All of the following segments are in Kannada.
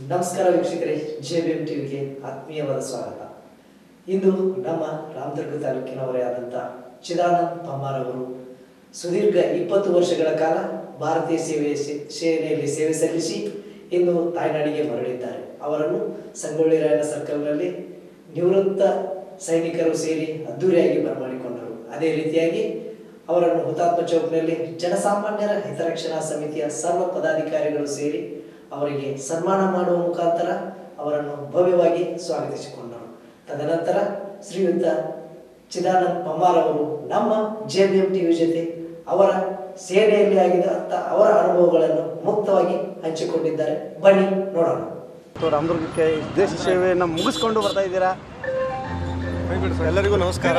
ನಮಸ್ಕಾರ ವೀಕ್ಷಕರೇ ಜೆ ಬಿ ಎಂ ಟಿವಿಗೆ ಆತ್ಮೀಯವಾದ ಸ್ವಾಗತ ಇಂದು ನಮ್ಮ ರಾಮದುರ್ಗ ತಾಲೂಕಿನವರೇ ಆದಂಥ ಚಿದಾನಂದ್ ಪಮ್ಮಾರ್ ಅವರು ಸುದೀರ್ಘ ಇಪ್ಪತ್ತು ವರ್ಷಗಳ ಕಾಲ ಭಾರತೀಯ ಸೇವೆ ಸೇನೆಯಲ್ಲಿ ಸೇವೆ ಸಲ್ಲಿಸಿ ಇಂದು ತಾಯ್ನಾಡಿಗೆ ಮರಳಿದ್ದಾರೆ ಅವರನ್ನು ಸಂಗೊಳ್ಳಿ ರಾಯಣ್ಣ ಸರ್ಕಲ್ನಲ್ಲಿ ನಿವೃತ್ತ ಸೈನಿಕರು ಸೇರಿ ಅದ್ದೂರಿಯಾಗಿ ಬರಮಾಡಿಕೊಂಡರು ಅದೇ ರೀತಿಯಾಗಿ ಅವರನ್ನು ಹುತಾತ್ಮ ಚೌಕ್ನಲ್ಲಿ ಜನಸಾಮಾನ್ಯರ ಹಿತರಕ್ಷಣಾ ಸಮಿತಿಯ ಸರ್ವ ಪದಾಧಿಕಾರಿಗಳು ಸೇರಿ ಅವರಿಗೆ ಸನ್ಮಾನ ಮಾಡುವ ಮುಖಾಂತರ ಅವರನ್ನು ಭವ್ಯವಾಗಿ ಸ್ವಾಗತಿಸಿಕೊಂಡರು ತದನಂತರ ಶ್ರೀಯುತ ಚಿದಾನಂದ್ ಪಮ್ಮಾರ್ ಅವರು ನಮ್ಮ ಜೆ ಬಿ ಎಂ ಟಿವಿ ಜೊತೆ ಅವರ ಸೇನೆಯಲ್ಲಿ ಆಗಿದ ಅವರ ಅನುಭವಗಳನ್ನು ಮುಕ್ತವಾಗಿ ಹಂಚಿಕೊಂಡಿದ್ದಾರೆ ಬನ್ನಿ ನೋಡೋಣ ಮತ್ತು ರಾಮದುರ್ಗಕ್ಕೆ ದೇಶ ಸೇವೆಯನ್ನು ಮುಗಿಸ್ಕೊಂಡು ಬರ್ತಾ ಇದ್ದೀರಾ ಎಲ್ಲರಿಗೂ ನಮಸ್ಕಾರ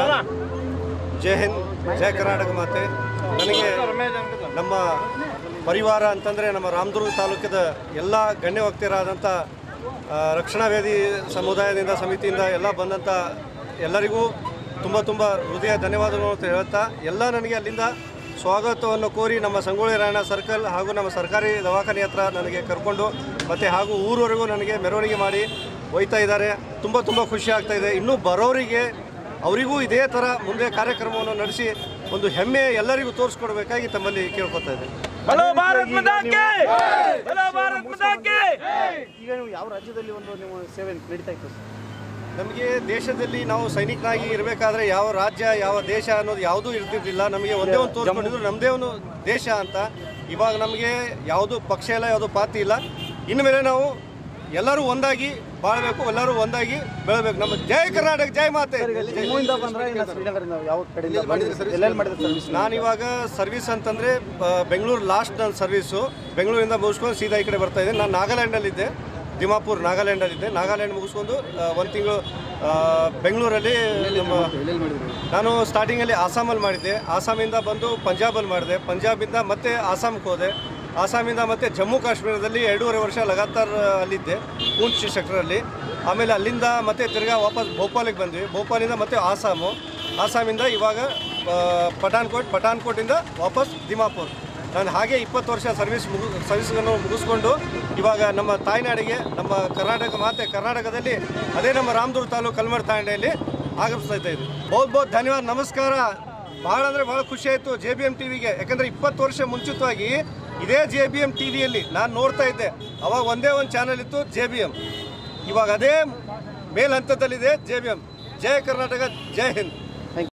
ಜೈ ಹಿಂದ್ ಜೈ ಕರ್ನಾಟಕ ಮಾತೆ ನನಗೆ ನಮ್ಮ ಪರಿವಾರ ಅಂತಂದರೆ ನಮ್ಮ ರಾಮದುರ್ಗ ತಾಲೂಕಿದ ಎಲ್ಲ ಗಣ್ಯ ವ್ಯಕ್ತಿಯರಾದಂಥ ಆ, ರಕ್ಷಣಾ ವೇದಿ ಸಮುದಾಯದಿಂದ ಸಮಿತಿಯಿಂದ ಎಲ್ಲ ಬಂದಂಥ ಎಲ್ಲರಿಗೂ ತುಂಬ ತುಂಬ ಹೃದಯ ಧನ್ಯವಾದಗಳು ಅಂತ ಹೇಳ್ತಾ ಎಲ್ಲ ನನಗೆ ಅಲ್ಲಿಂದ ಸ್ವಾಗತವನ್ನು ಕೋರಿ ನಮ್ಮ ಸಂಗೊಳ್ಳಿ ರಾಯಣ್ಣ ಸರ್ಕಲ್ ಹಾಗೂ ನಮ್ಮ ಸರ್ಕಾರಿ ದವಾಖಾನೆ ಹತ್ರ ನನಗೆ ಕರ್ಕೊಂಡು ಮತ್ತು ಹಾಗೂ ಊರವರೆಗೂ ನನಗೆ ಮೆರವಣಿಗೆ ಮಾಡಿ ಒಯ್ತಾ ಇದ್ದಾರೆ ತುಂಬ ತುಂಬ ಖುಷಿ ಆಗ್ತಾ ಇದೆ ಇನ್ನೂ ಬರೋರಿಗೆ ಅವರಿಗೂ ಇದೇ ಥರ ಮುಂದೆ ಕಾರ್ಯಕ್ರಮವನ್ನು ನಡೆಸಿ ಒಂದು ಹೆಮ್ಮೆ ಎಲ್ಲರಿಗೂ ತೋರಿಸ್ಕೊಡ್ಬೇಕಾಗಿ ತಮ್ಮಲ್ಲಿ ಕೇಳ್ಕೊತಾ ಇದ್ದೇನೆ ಬಲೋ ಭಾರತ್ ಮಾತಾ ಕಿ ಬಲೋ ಭಾರತ್ ಮಾತಾ ಕಿ ಈಗ ನೀವು ಯಾವ ರಾಜ್ಯದಲ್ಲಿ ಒಂದು ನೀವು ಸೇವೆ ನಡೀತಾ ಇತ್ತು ಸರ್? ನಮಗೆ ದೇಶದಲ್ಲಿ ನಾವು ಸೈನಿಕನಾಗಿ ಇರಬೇಕಾದ್ರೆ ಯಾವ ರಾಜ್ಯ ಯಾವ ದೇಶ ಅನ್ನೋದು ಯಾವುದೂ ಇರ್ತಿರ್ಲಿಲ್ಲ ನಮಗೆ ಒಂದೇ ಒಂದು ತೋರಿಸ್ಕೊಂಡಿದ್ರು ನಮ್ಮದೇ ಒಂದು ದೇಶ ಅಂತ ಇವಾಗ ನಮಗೆ ಯಾವುದು ಪಕ್ಷ ಇಲ್ಲ ಯಾವುದು ಪಾರ್ಟಿ ಇಲ್ಲ ಇನ್ಮೇಲೆ ನಾವು ಎಲ್ಲರೂ ಒಂದಾಗಿ ಬಾಳಬೇಕು ಎಲ್ಲರೂ ಒಂದಾಗಿ ಬೆಳಬೇಕು ನಮ್ಮ ಜೈ ಕರ್ನಾಟಕ ಜೈ ಮಾತೆ ಜಮ್ಮುವಿಂದ ಬಂದ್ರೆ ಇನ್ನು ಶ್ರೀನಗರದಿಂದ ಯಾವ ಕಡೆಯಿಂದ ಬಂದಿದ್ದೀರಿ? ಎಲ್ಲೆಲ್ಲಿ ಮಾಡಿದ್ರೆ ಸರ್ವಿಸ್ ನಾನಿವಾಗ ಸರ್ವಿಸ್ ಅಂತಂದರೆ ಬೆಂಗಳೂರು ಲಾಸ್ಟ್ ನನ್ನ ಸರ್ವಿಸು ಬೆಂಗಳೂರಿಂದ ಮುಗಿಸ್ಕೊಂಡು ಸೀದಾ ಈ ಕಡೆ ಬರ್ತಾ ಇದ್ದೆ ನಾನು ನಾಗಾಲ್ಯಾಂಡಲ್ಲಿದ್ದೆ ದಿಮಾಪುರ್ ನಾಗಾಲ್ಯಾಂಡಲ್ಲಿದ್ದೆ ನಾಗಾಲ್ಯಾಂಡ್ ಮುಗಿಸ್ಕೊಂಡು ಒಂದು ತಿಂಗಳು ಬೆಂಗಳೂರಲ್ಲಿ ನಮ್ಮ ಎಲ್ಲೆಲ್ಲಿ ಮಾಡಿದ್ರಿ ನಾನು ಸ್ಟಾರ್ಟಿಂಗಲ್ಲಿ ಆಸಾಮಲ್ಲಿ ಮಾಡಿದ್ದೆ ಆಸಾಮಿಂದ ಬಂದು ಪಂಜಾಬಲ್ಲಿ ಮಾಡಿದೆ ಪಂಜಾಬಿಂದ ಮತ್ತೆ ಆಸಾಮ್ಗೆ ಹೋದೆ ಆಸಾಮಿಂದ ಮತ್ತೆ ಜಮ್ಮು ಕಾಶ್ಮೀರದಲ್ಲಿ ಎರಡೂವರೆ ವರ್ಷ ಲಗಾತಾರ್ ಅಲ್ಲಿದ್ದೆ ಪೂಂಚ್ ಸೆಕ್ಟರಲ್ಲಿ ಆಮೇಲೆ ಅಲ್ಲಿಂದ ಮತ್ತೆ ತಿರ್ಗಾ ವಾಪಸ್ ಭೋಪಾಲಿಗೆ ಬಂದ್ವಿ ಭೋಪಾಲಿಂದ ಮತ್ತೆ ಆಸಾಮು ಆಸಾಮಿಂದ ಇವಾಗ ಆ, ಪಠಾನ್ಕೋಟ್ ಪಠಾನ್ಕೋಟಿಂದ ವಾಪಸ್ ದಿಮಾಪುರ್ ನಾನು ಹಾಗೆ ಇಪ್ಪತ್ತು ವರ್ಷ ಸರ್ವಿಸ್ ಮುಗು ಸರ್ವಿಸನ್ನು ಮುಗಿಸ್ಕೊಂಡು ಇವಾಗ ನಮ್ಮ ತಾಯ್ನಾಡಿಗೆ ನಮ್ಮ ಕರ್ನಾಟಕ ಮಾತೆ ಕರ್ನಾಟಕದಲ್ಲಿ ಅದೇ ನಮ್ಮ ರಾಮದುರ್ಗ ತಾಲೂಕು ಕಲ್ಮಡ್ ತಾಂಡೆಯಲ್ಲಿ ಆಗಮಿಸ್ತಾ ಇದ್ದೀವಿ ಬಹುತ್ ಬಹುತ್ ಧನ್ಯವಾದ ನಮಸ್ಕಾರ ಭಾಳ ಅಂದರೆ ಭಾಳ ಖುಷಿ ಆಯಿತು ಜೆ ಬಿ ಎಮ್ ಟಿ ವಿಗೆ ಯಾಕಂದರೆ ಇಪ್ಪತ್ತು ವರ್ಷ ಮುಂಚಿತವಾಗಿ ಇದೇ ಜೆ ಬಿ ಎಮ್ ಟಿ ವಿಯಲ್ಲಿ ನಾನು ನೋಡ್ತಾ ಇದ್ದೆ ಅವಾಗ ಒಂದೇ ಒಂದು ಚಾನಲ್ ಇತ್ತು ಜೆ ಬಿ ಎಮ್ ಇವಾಗ ಅದೇ ಮೇಲ್ ಹಂತದಲ್ಲಿದೆ ಜೆ ಬಿ ಎಮ್ ಜೈ ಕರ್ನಾಟಕ ಜೈ ಹಿಂದ್